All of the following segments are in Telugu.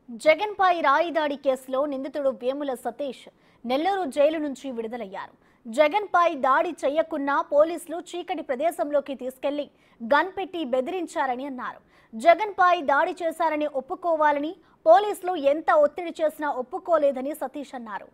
జగన్ పై రాయి దాడి కేసులో నిందితుడు వేముల సతీష్ నెల్లూరు జైలు నుంచి విడుదలయ్యారు జగన్ పై దాడి చేయకున్నా పోలీసులు చీకటి ప్రదేశంలోకి తీసుకెళ్లి గన్ పెట్టి బెదిరించారని అన్నారు జగన్ పై దాడి చేశారని ఒప్పుకోవాలని పోలీసులు ఎంత ఒత్తిడి చేసినా ఒప్పుకోలేదని సతీష్ అన్నారు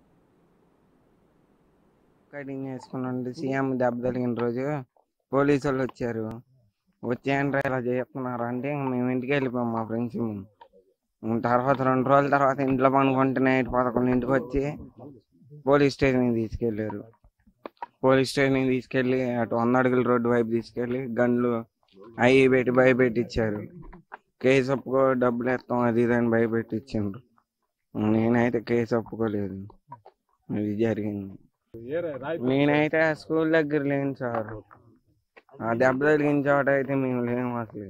కటింగ్ చేసుకున్నాండి సీఎం దెబ్బ తగిలిన రోజు పోలీసు వాళ్ళు వచ్చారు వచ్చేయండి ఇలా చేస్తున్నారు అంటే ఇంక మేము ఇంటికి వెళ్ళిపోయాం మా ఫ్రెండ్స్ తర్వాత రెండు రోజుల తర్వాత ఇంట్లో పనుకుంటే నైట్ పదకొండింటికి వచ్చి పోలీస్ స్టేషన్కి తీసుకెళ్ళారు పోలీస్ స్టేషన్కి తీసుకెళ్ళి అటు వంద అడుగుల రోడ్డు వైపు తీసుకెళ్ళి గన్లు అవి పెట్టి భయపెట్టించారు కేసు ఒప్పుకో డబ్బులు ఇస్తాం అది ఇది అని భయపెట్టించిండ్రు నేనైతే కేసు ఒప్పుకోలేదు ఇది జరిగింది నేనైతే ఆ స్కూల్ దగ్గర లేను సార్ ఆ దెబ్బ తగిలిన చోట అయితే మేము లేము అసలు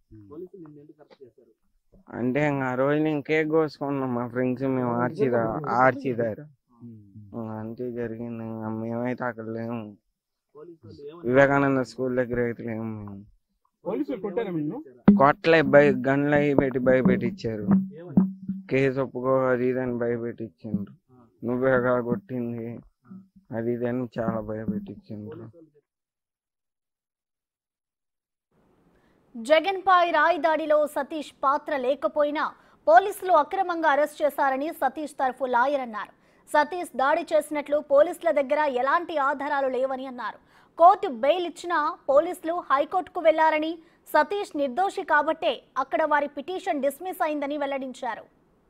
అంటే ఇంక ఆ రోజు నేను కేక్ కోసుకున్నాం మా ఫ్రెండ్స్ మేము ఆర్చి ఆర్చి దారు అంతే జరిగింది ఇంక మేమైతే అక్కడ లేము వివేకానంద స్కూల్ దగ్గర అయితే లేము మేము పోలీసులు కొట్టారా నిన్ను కొట్టలే భయ గన్లు అవి పెట్టి భయపెట్టించారు కేసు ఒప్పుకో అది ఇది అని భయపెట్టించిండ్రు నువ్వేగా కొట్టింది అది ఇది అని చాలా భయపెట్టించిండ్రు జగన్ పై రాయి దాడిలో సతీష్ పాత్ర లేకపోయినా పోలీసులు అక్రమంగా అరెస్ట్ చేశారని సతీష్ తరఫు లాయర్ అన్నారు సతీష్ దాడి చేసినట్లు పోలీసుల దగ్గర ఎలాంటి ఆధారాలు లేవని అన్నారు కోర్టు బెయిల్ ఇచ్చినా పోలీసులు హైకోర్టుకు వెళ్లారని సతీష్ నిర్దోషి కాబట్టే అక్కడ వారి పిటిషన్ డిస్మిస్ అయిందని వెల్లడించారు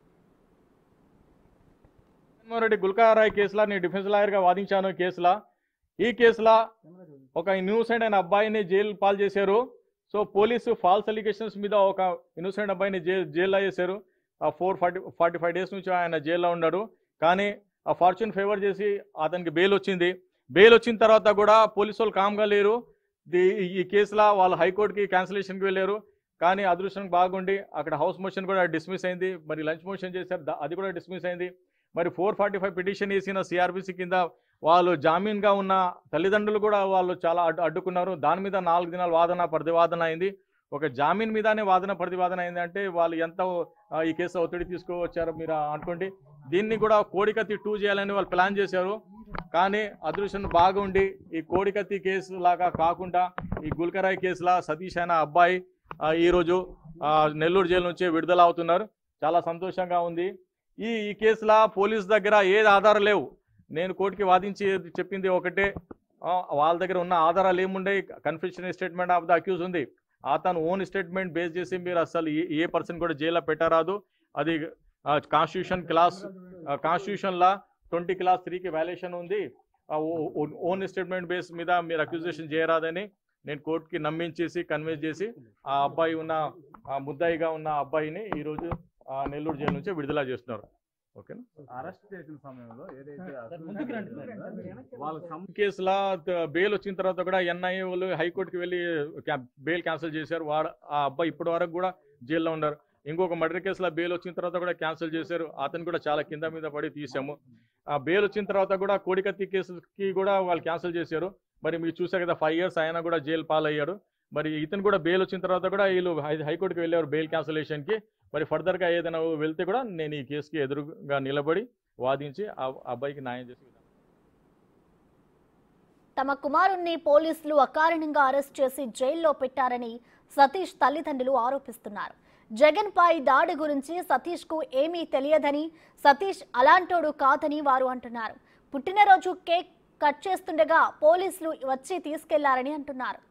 జగన్మోహన్ రెడ్డి గుల్కారాయ్ కేసులో నేను డిఫెన్స్ లాయర్గా వాదించాను ఈ కేసులో ఈ కేసులో ఒక ఇన్నోసెంట్ అయిన అబ్బాయిని జైలు పాలు చేశారు సో పోలీసు ఫాల్స్ అలిగేషన్స్ మీద ఒక ఇన్నోసెంట్ అబ్బాయిని జైలు జైల్లో వేశారు ఆ four forty forty five days నుంచి ఆయన జైల్లో ఉన్నాడు కానీ ఆ ఫార్చ్యూన్ ఫేవర్ చేసి అతనికి బెయిల్ వచ్చింది బెయిల్ వచ్చిన తర్వాత కూడా పోలీసు వాళ్ళు కామ్గా లేరు ది- ఈ కేసులో వాళ్ళు హైకోర్టుకి క్యాన్సిలేషన్కి వెళ్ళారు కానీ అదృష్టం బాగుండి అక్కడ హౌస్ మోషన్ కూడా డిస్మిస్ అయింది మరి లంచ్ మోషన్ చేశారు దా- అది కూడా డిస్మిస్ అయింది మరి ఫోర్ ఫార్టీ ఫైవ్ పిటిషన్ వేసిన సిఆర్బిసి కింద వాళ్ళు జామీన్గా ఉన్న తల్లిదండ్రులు కూడా వాళ్ళు చాలా అడ్డు అడ్డుకున్నారు దాని మీద నాలుగు దినాలు వాదన ప్రతివాదన అయింది ఒక జామీన్ మీదనే వాదన ప్రతివాదన అయింది అంటే వాళ్ళు ఎంత ఆ, ఈ కేసు ఒత్తిడి తీసుకువచ్చారో మీరు అనుకోండి దీన్ని కూడా కోడికత్తి టూ చేయాలని వాళ్ళు ప్లాన్ చేశారు కానీ అదృష్టం బాగుండి ఈ కోడికత్తి కేసు లాగా కాకుండా ఈ గుల్కరాయ్ కేసులా సతీష్ అనే అబ్బాయి ఆ, ఈరోజు ఆ, నెల్లూరు జైలు నుంచి విడుదల అవుతున్నారు చాలా సంతోషంగా ఉంది ఈ ఈ కేసులో పోలీస్ దగ్గర ఏది ఆధారం లేవు నేను కోర్టుకి వాదించి చెప్పింది ఒకటే ఆ, వాళ్ళ దగ్గర ఉన్న ఆధారాలు ఏముండే confession statement of the accused ఉంది అతను ఓన్ స్టేట్మెంట్ బేస్ చేసి మీరు అసలు ఏ ఏ పర్సన్ కూడా జైల్లో పెట్టరాదు అది కాన్స్టిట్యూషన్ క్లాస్ కాన్స్టిట్యూషన్లా ట్వంటీ క్లాస్ త్రీకి వ్యాలేషన్ ఉంది ఓన్ స్టేట్మెంట్ బేస్ మీద మీరు అక్యూజేషన్ చేయరాదని నేను కోర్టుకి నమ్మించేసి కన్విన్స్ చేసి ఆ అబ్బాయి ఉన్న ఆ ముద్దాయిగా ఉన్న అబ్బాయిని ఈరోజు ఆ నెల్లూరు జైలు నుంచి విడుదల చేస్తున్నారు ఓకేనా అరెస్ట్ చేసిన సమయంలో ఏదైతే ముందుకు రండి. వాళ్ళ సం- కేసులో బెయిల్ వచ్చిన తర్వాత కూడా ఎన్ఐఏ వాళ్ళు హైకోర్టుకి వెళ్ళి బెయిల్ క్యాన్సిల్ చేశారు వాడు ఆ అబ్బాయి ఇప్పటి వరకు కూడా జైల్లో ఉన్నారు ఇంకొక మర్డర్ కేసులో బెయిల్ వచ్చిన తర్వాత కూడా క్యాన్సిల్ చేశారు అతను కూడా చాలా కింద మీద పడి తీసాము ఆ బెయిల్ వచ్చిన తర్వాత కూడా కోడికత్తి కేసుకి కూడా వాళ్ళు క్యాన్సిల్ చేశారు మరి మీరు చూసారు కదా ఫైవ్ ఇయర్స్ ఆయన కూడా జైలు పాలయ్యాడు మరి ఇతను కూడా బెయిల్ వచ్చిన తర్వాత కూడా వీళ్ళు హై- హైకోర్టుకి వెళ్ళారు బెయిల్ క్యాన్సిలేషన్కి మరి ఫర్దర్గా ఏదైనా వెళ్తే కూడా నేను ఈ కేసుకి ఎదురుగా నిలబడి వాదించి ఆ ఆ అబ్బాయికి న్యాయం చేసి తమ కుమారుణ్ణి పోలీసులు అకారణంగా అరెస్ట్ చేసి జైల్లో పెట్టారని సతీష్ తల్లిదండ్రులు ఆరోపిస్తున్నారు జగన్ పై దాడి గురించి సతీష్ కు ఏమీ తెలియదని సతీష్ అలాంటోడు కాదని వారు అంటున్నారు పుట్టినరోజు కేక్ కట్ చేస్తుండగా పోలీసులు వచ్చి తీసుకెళ్లారని అంటున్నారు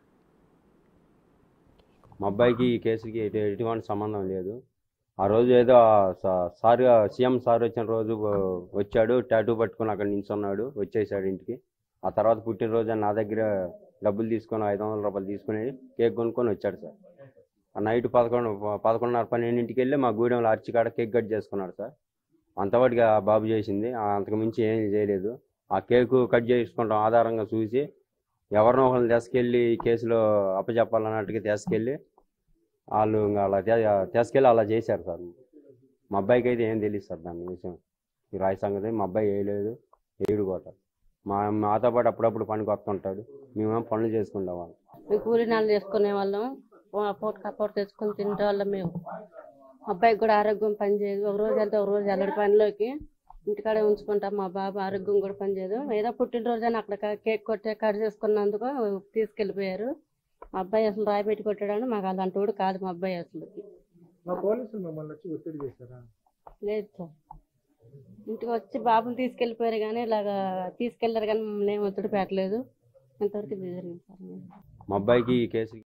మా అబ్బాయికి ఈ కేసుకి ఎటు- ఎటువంటి సంబంధం లేదు ఆ రోజు ఏదో ఆ సా- సార్ సీఎం సార్ వచ్చిన రోజు వ- వచ్చాడు టాటూ పట్టుకొని అక్కడ నిల్చున్నాడు వచ్చేసాడు ఇంటికి ఆ తర్వాత పుట్టినరోజు అని నా దగ్గర డబ్బులు తీసుకొని ఐదు వందల రూపాయలు తీసుకుని కేక్ కొనుక్కొని వచ్చాడు సార్ ఆ నైట్ పదకొండు ప- పదకొండున్నర పన్నెండింటికి వెళ్ళి మా గూడెంలో అర్చి కాడ కేక్ కట్ చేసుకున్నాడు సార్ అంతవాటికి ఆ బాబు చేసింది ఆ అంతకు మించి ఏం చేయలేదు ఆ కేకు కట్ చేసుకుంటాం ఆధారంగా చూసి ఎవరినో ఒకరిని తీసుకెళ్ళి ఈ కేసులో అప్పచెప్పాలన్నట్టుగా తీసుకెళ్ళి వాళ్ళు ఇంకా అలా తే- తీసుకెళ్ళి అలా చేశారు సార్ మా అబ్బాయికి అయితే ఏం తెలియదు సార్ దాని విషయం ఈ రాయి సంగతి మా అబ్బాయి వేయలేదు ఏడు కూడా మా మాతో పాటు అప్పుడప్పుడు పనికి వస్తుంటాడు మేమేం పనులు చేసుకుంటాం వాళ్ళు మేము కూలి నాలు చేసుకునే వాళ్ళం పూట పూట తెచ్చుకొని తింటే వాళ్ళం మేము అబ్బాయికి కూడా ఆరోగ్యం పనిచేయదు ఒక రోజు వెళ్తే ఒక రోజు వెళ్ళడు పనిలోకి ఇంటికాడే ఉంచుకుంటాం మా బాబు ఆరోగ్యం కూడా పనిచేయదు ఏదో పుట్టినరోజు అని అక్కడ క- కేక్ కొట్టే కట్ చేసుకున్నందుకు తీసుకెళ్ళిపోయారు మా అబ్బాయి అసలు రాయి పెట్టి కొట్టాడని మాకు అలాంటి వాడు కాదు మా అబ్బాయి అసలు మా పోలీసులు మిమ్మల్ని వచ్చి ఒత్తిడి చేశారా లేదు సార్ ఇంటికి వచ్చి బాబుని తీసుకెళ్ళిపోయారు కానీ ఇలాగా తీసుకెళ్లారు కానీ మమ్మల్ని ఏం ఒత్తిడి పెట్టలేదు ఇంతవరకు ఇది జరిగింది సార్ మా అబ్బాయికి ఈ కేసు